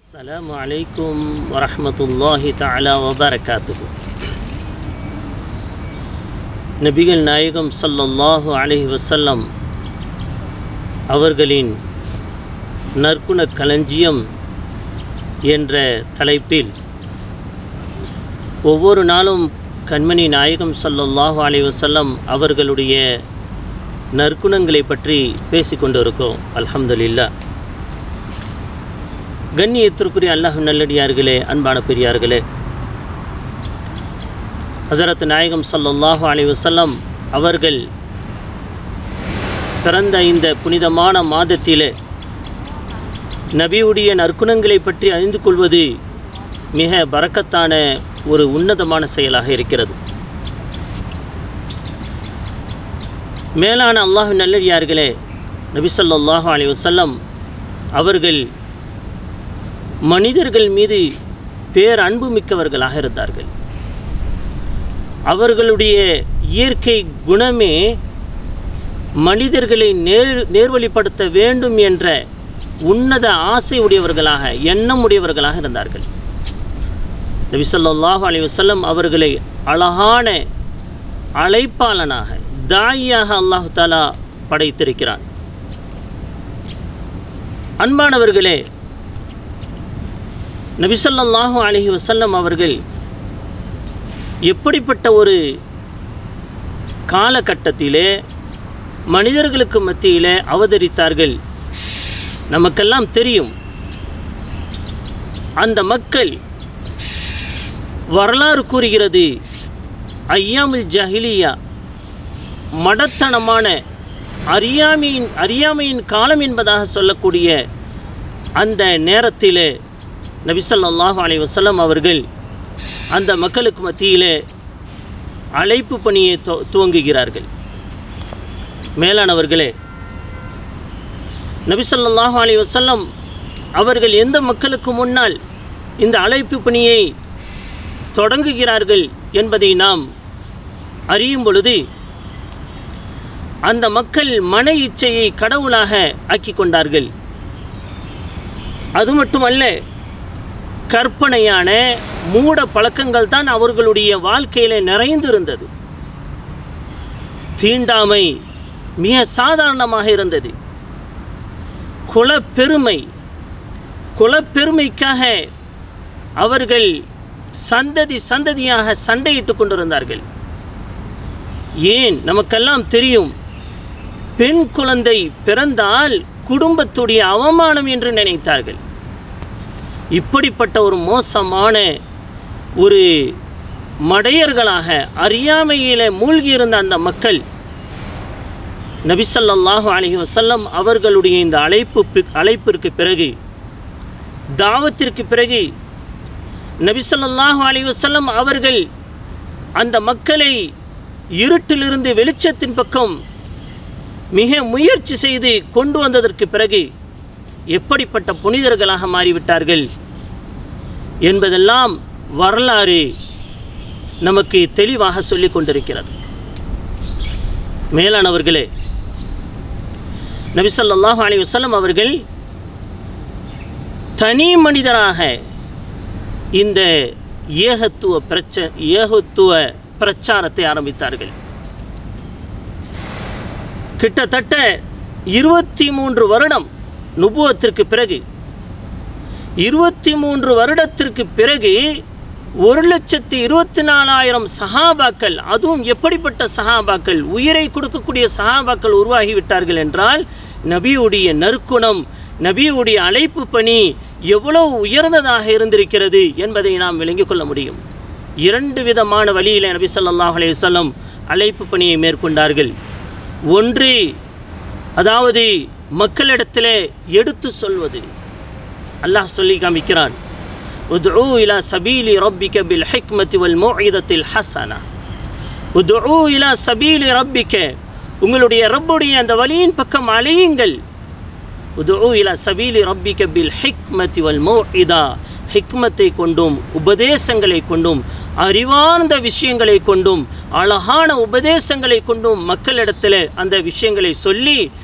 السلام عليكم ورحمة الله تعالى وبركاته நபிகள் நாயகம் ஸல்லல்லாஹு அலைஹி வஸல்லம் அவர்களின் நற்குண களஞ்சியம் என்ற தலைப்பில் ஒவ்வொரு நாளும் கண்மணி நாயகம் ஸல்லல்லாஹு அலைஹி வஸல்லம் அவர்களுடைய நற்குணங்களை பற்றி பேசிக்கொண்டிருக்கோம் அல்ஹம்துலில்லாஹ் கண்ணியத்திற்குரிய அல்லாஹ் நல்லடியார்களே அன்பான பெரியார்களே ஹசரத் நாயகம் ஸல்லல்லாஹு அலைஹி வஸல்லம் அவர்கள் பிறந்த இந்த புனிதமான மாதத்திலே நபியுடைய நற்குணங்களை பற்றி அறிந்து கொள்வது மிக பரக்கத்தான ஒரு உன்னதமான செயலாக இருக்கிறது மேலான அல்லாஹ் நல்லடியார்களே நபி ஸல்லல்லாஹு அலைஹி வஸல்லம் அவர்கள் மனிதர்கள் மீது பேர் அன்பு மிக்கவர்களாக இருந்தார்கள் அவர்களுடைய இயற்கை குணமே மனிதர்களை நேர் நேர்வழிப்படுத்த வேண்டும் என்ற உன்னத ஆசை உடையவர்களாக எண்ணம் உடையவர்களாக இருந்தார்கள் நபி ஸல்லல்லாஹு அலைஹி வஸல்லம் அவர்களை அழகான அழைப்பாளனாக தாயியாக அல்லாஹு தாலா படைத்திருக்கிறான் அன்பானவர்களே நபிசல்லாஹு அலஹி வசல்லம் அவர்கள் எப்படிப்பட்ட ஒரு காலகட்டத்திலே மனிதர்களுக்கு மத்தியிலே அவதரித்தார்கள் நமக்கெல்லாம் தெரியும் அந்த மக்கள் வரலாறு கூறுகிறது ஐயாமுல் ஜஹிலியா மடத்தனமான அறியாமையின் அறியாமையின் காலம் என்பதாக சொல்லக்கூடிய அந்த நேரத்திலே நபிசல்லாஹு அலை வசல்லம் அவர்கள் அந்த மக்களுக்கு மத்தியிலே அழைப்பு பணியை துவ துவங்குகிறார்கள் மேலானவர்களே நபிசல்லாஹு அலை வசல்லம் அவர்கள் எந்த மக்களுக்கு முன்னால் இந்த அழைப்பு பணியை தொடங்குகிறார்கள் என்பதை நாம் அறியும் பொழுது அந்த மக்கள் மன இச்சையை கடவுளாக ஆக்கி கொண்டார்கள் அது மட்டுமல்ல கற்பனையான மூட பழக்கங்கள் தான் அவர்களுடைய வாழ்க்கையில் நிறைந்திருந்தது தீண்டாமை மிக சாதாரணமாக இருந்தது குலப்பெருமை குலப்பெருமைக்காக அவர்கள் சந்ததி சந்ததியாக சண்டையிட்டு கொண்டிருந்தார்கள் ஏன் நமக்கெல்லாம் தெரியும் பெண் குழந்தை பிறந்தால் குடும்பத்துடைய அவமானம் என்று நினைத்தார்கள் இப்படிப்பட்ட ஒரு மோசமான ஒரு மடையர்களாக அறியாமையில் மூழ்கியிருந்த அந்த மக்கள் நபிசல்லாஹு அலஹி வசல்லம் அவர்களுடைய இந்த அழைப்பு அழைப்பிற்கு பிறகு தாவத்திற்கு பிறகு நபிசல்லாஹு அலி வசல்லம் அவர்கள் அந்த மக்களை இருட்டிலிருந்து வெளிச்சத்தின் பக்கம் மிக முயற்சி செய்து கொண்டு வந்ததற்கு பிறகு எப்படிப்பட்ட புனிதர்களாக மாறிவிட்டார்கள் என்பதெல்லாம் வரலாறு நமக்கு தெளிவாக சொல்லிக் கொண்டிருக்கிறது மேலானவர்களே நபிசல்லாஹு அலி வசல்லம் அவர்கள் தனி மனிதராக இந்த ஏகத்துவ பிரச்ச ஏகத்துவ பிரச்சாரத்தை ஆரம்பித்தார்கள் கிட்டத்தட்ட இருபத்தி மூன்று வருடம் நுபுவத்திற்கு பிறகு இருபத்தி மூன்று வருடத்திற்கு பிறகு ஒரு லட்சத்தி இருபத்தி நாலாயிரம் சஹாபாக்கள் அதுவும் எப்படிப்பட்ட சஹாபாக்கள் உயிரை கொடுக்கக்கூடிய சஹாபாக்கள் உருவாகிவிட்டார்கள் என்றால் நபியுடைய நற்குணம் நபியுடைய அழைப்பு பணி எவ்வளவு உயர்ந்ததாக இருந்திருக்கிறது என்பதை நாம் விளங்கிக் கொள்ள முடியும் இரண்டு விதமான வழியில் நபி சொல்லாஹ் அலையம் அழைப்பு பணியை மேற்கொண்டார்கள் ஒன்று அதாவது மக்களிடத்தில் எடுத்து சொல்வது அல்லாஹ் சொல்லி காமிக்கிறான் உத்உ இலா சபீலி ரப்பிக பில் ஹிக்மதி வல் மௌஇதத்தில் ஹசனா உத்உ இலா சபீலி ரப்பிக்க உங்களுடைய ரப்புடைய அந்த வழியின் பக்கம் அலையுங்கள் உத்உ இலா சபீலி ரப்பிக பில் ஹிக்மதி வல் மௌஇதா ஹிக்மத்தை கொண்டும் உபதேசங்களை கொண்டும் அறிவார்ந்த விஷயங்களை கொண்டும் அழகான உபதேசங்களை கொண்டும் மக்களிடத்தில் அந்த விஷயங்களை சொல்லி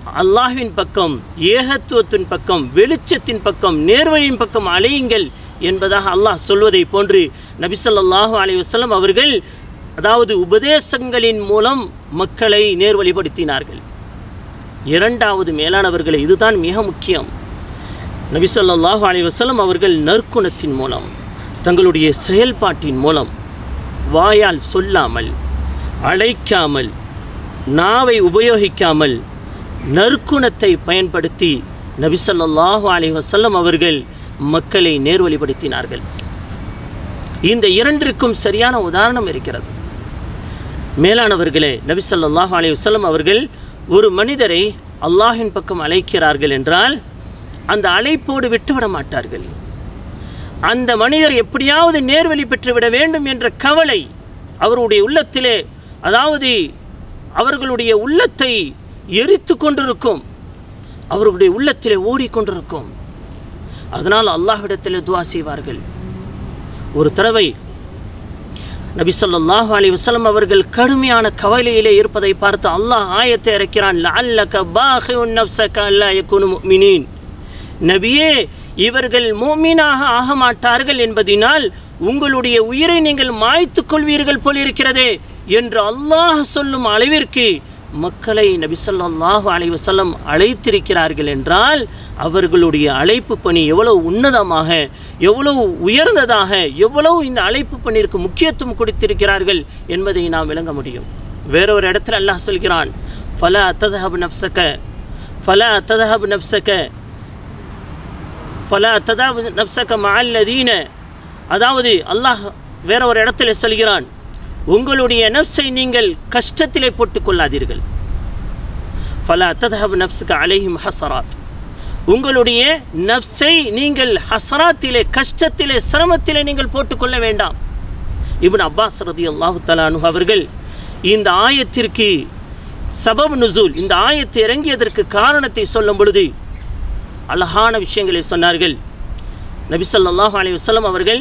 அல்லாஹ்வின் பக்கம் ஏகத்துவத்தின் பக்கம் வெளிச்சத்தின் பக்கம் நேர்வழியின் பக்கம் அலையுங்கள் என்பதாக அல்லாஹ் சொல்வதை போன்று நபி ஸல்லல்லாஹு அலைஹி வஸல்லம் அவர்கள் அதாவது உபதேசங்களின் மூலம் மக்களை நேர்வழிப்படுத்தினார்கள் இரண்டாவது மேலானவர்களே இதுதான் மிக முக்கியம் நபி ஸல்லல்லாஹு அலைஹி வஸல்லம் அவர்கள் நற்குணத்தின் மூலம் தங்களுடைய செயல்பாட்டின் மூலம் வாயால் சொல்லாமல் அழைக்காமல் நாவை உபயோகிக்காமல் நற்குணத்தை பயன்படுத்தி நபி ஸல்லல்லாஹு அலைஹி வஸல்லம் அவர்கள் மக்களை நேர்வழிப்படுத்தினார்கள் இந்த இரண்டிற்கும் சரியான உதாரணம் இருக்கிறது மேலானவர்களே நபி ஸல்லல்லாஹு அலைஹி வஸல்லம் அவர்கள் ஒரு மனிதரை அல்லாஹ்வின் பக்கம் அழைக்கிறார்கள் என்றால் அந்த அழைப்போடு விட்டுவிட மாட்டார்கள் அந்த மனிதர் எப்படியாவது நேர்வழி பெற்றுவிட வேண்டும் என்ற கவலை அவருடைய உள்ளத்திலே அதாவது அவர்களுடைய உள்ளத்தை எரித்து கொண்டிருக்கும் அவர்களுடைய உள்ளத்திலே ஓடிக்கொண்டிருக்கும் அதனால் அல்லாஹ்விடத்திலே துவா செய்வார்கள் ஒரு தடவை நபி ஸல்லல்லாஹு அலைஹி வஸல்லம் அவர்கள் கடுமையான கவலையிலே இருப்பதை பார்த்து அல்லாஹ் ஆயத்தை இறக்கிறான் லஅல்லக பாஹிஉன் நஃப்ஸக அல்லா யகுனு முஃமினீன் நபியே இவர்கள் மூமினாக ஆக மாட்டார்கள் என்பதினால் உங்களுடைய உயிரை நீங்கள் மாய்த்துக் கொள்வீர்கள் போலிருக்கிறதே என்று அல்லாஹ் சொல்லும் அளவிற்கு மக்களை நபி ஸல்லல்லாஹு அலைஹி வஸல்லம் அழைத்திருக்கிறார்கள் என்றால் அவர்களுடைய அழைப்பு பணி எவ்வளவு உன்னதமாக எவ்வளவு உயர்ந்ததாக எவ்வளவு இந்த அழைப்பு பணிற்கு முக்கியத்துவம் கொடுத்திருக்கிறார்கள் என்பதை நாம் விளங்க முடியும் வேறொரு இடத்துல அல்லாஹ் சொல்கிறான் ஃபலா ததஹப் நப்சக ஃபலா ததஹப் நப்சக ஃபலா ததாப் நப்சக மஅல்லதீன அதாவது அல்லாஹ் வேற ஒரு இடத்துல சொல்கிறான் உங்களுடைய நப்சை நீங்கள் கஷ்டத்திலே போட்டுக் கொள்ளாதீர்கள் ஃபலா ததஹப் நப்சுக அலைஹிம் ஹசராத் உங்களுடைய நப்சை நீங்கள் ஹசராத்திலே கஷ்டத்திலே சிரமத்திலே நீங்கள் போட்டுக்கொள்ள வேண்டாம் இப்னு அப்பாஸ் ரதி அல்லாஹு தலானு அவர்கள் இந்த ஆயத்திற்கு சபப் நுசூல் இந்த ஆயத்தை இறங்கியதற்கு காரணத்தை சொல்லும் பொழுது அழகான விஷயங்களை சொன்னார்கள் நபி ஸல்லல்லாஹு அலைஹி வஸல்லம் அவர்கள்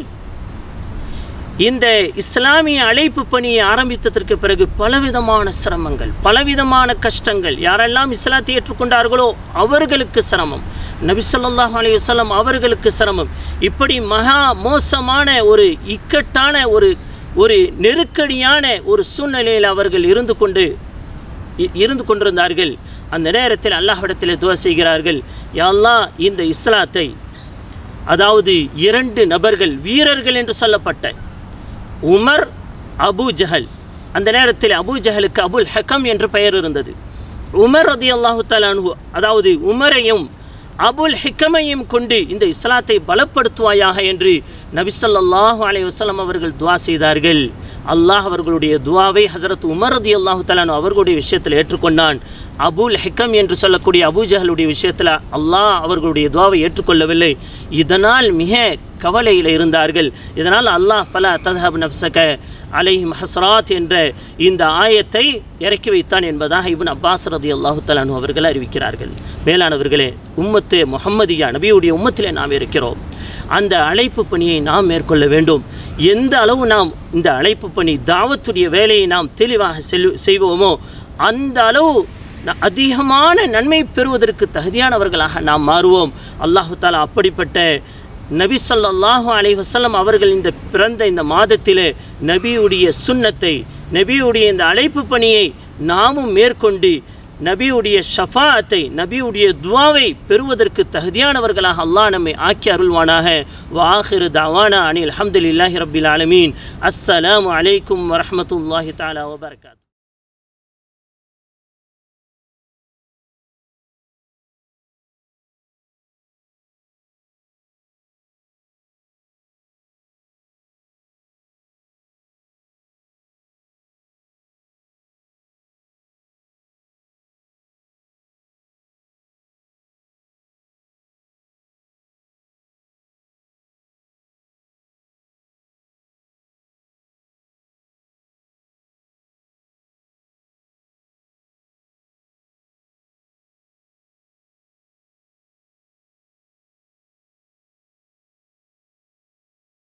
இந்த இஸ்லாமிய அழைப்பு பணியை ஆரம்பித்ததற்கு பிறகு பலவிதமான சிரமங்கள் பலவிதமான கஷ்டங்கள் யாரெல்லாம் இஸ்லாத்தை ஏற்றுக்கொண்டார்களோ அவர்களுக்கு சிரமம் நபி ஸல்லல்லாஹு அலைஹி வஸல்லம் அவர்களுக்கு சிரமம் இப்படி மகா மோசமான ஒரு இக்கட்டான ஒரு ஒரு நெருக்கடியான ஒரு சூழ்நிலையில் அவர்கள் இருந்து கொண்டு இ- இருந்து கொண்டிருந்தார்கள் அந்த நேரத்தில் அல்லாஹ்விடத்தில் துவா செய்கிறார்கள் யா அல்லாஹ் இந்த இஸ்லாத்தை அதாவது இரண்டு நபர்கள் வீரர்கள் என்று சொல்லப்பட்ட உமர் அபு ஜஹல் அந்த நேரத்தில் அபு ஜஹலுக்கு அபுல் ஹக்கம் என்று பெயர் இருந்தது உமர் ரதி அல்லாஹு தலானு அதாவது உமரையும் அபுல் ஹிக்கமையும் கொண்டு இந்த இஸ்லாத்தை பலப்படுத்துவாயாக என்று நபி ஸல்லல்லாஹு அலைஹி வஸல்லம் அவர்கள் துவா செய்தார்கள் அல்லாஹ் அவர்களுடைய துவாவை ஹசரத் உமர் ரதி அல்லாஹு தலானு அவர்களுடைய விஷயத்தில் ஏற்றுக்கொண்டான் அபுல் ஹிக்கம் என்று சொல்லக்கூடிய அபூ ஜஹலுடைய விஷயத்தில் அல்லாஹ் அவர்களுடைய துவாவை ஏற்றுக்கொள்ளவில்லை இதனால் மிக கவலையில் இருந்தார்கள் இதனால் அல்லாஹ் பல ததஹப் நப்சக அலைஹிம் ஹஸ்ராத் என்ற இந்த ஆயத்தை இறக்கி வைத்தான் என்பதாக இப்னு அப்பாஸ் ரதி அல்லாஹு தலானு அவர்கள் அறிவிக்கிறார்கள் மேலானவர்களே உம்மத்து முஹம்மதியா நபியுடைய உம்மத்திலே நாம் இருக்கிறோம் அந்த அழைப்பு பணியை நாம் மேற்கொள்ள வேண்டும் எந்த அளவு நாம் இந்த அழைப்பு பணி தாவத்துடைய வேலையை நாம் தெளிவாக செல் செய்வோமோ அந்த அளவு ந- அதிகமான நன்மை பெறுவதற்கு தகுதியானவர்களாக நாம் மாறுவோம் அல்லாஹு தாலா அப்படிப்பட்ட நபி ஸல்லல்லாஹு அலைஹி வஸல்லம் அவர்கள் இந்த பிறந்த இந்த மாதத்திலே நபியுடைய சுன்னத்தை நபியுடைய இந்த அழைப்பு பணியை நாமும் மேற்கொண்டு நபியுடைய ஷஃபாஅத்தை நபியுடைய துவாவை பெறுவதற்கு தகுதியானவர்களாக அல்லாஹ் நம்மை ஆக்கி அருள்வானாக வாஹிரு தாவானா அனில் அல்ஹம்துலில்லாஹி ரப்பில் ஆலமீன் அஸ்ஸலாமு அலைக்கும் வரஹ்மத்துல்லாஹி தஆலா வபரகாத்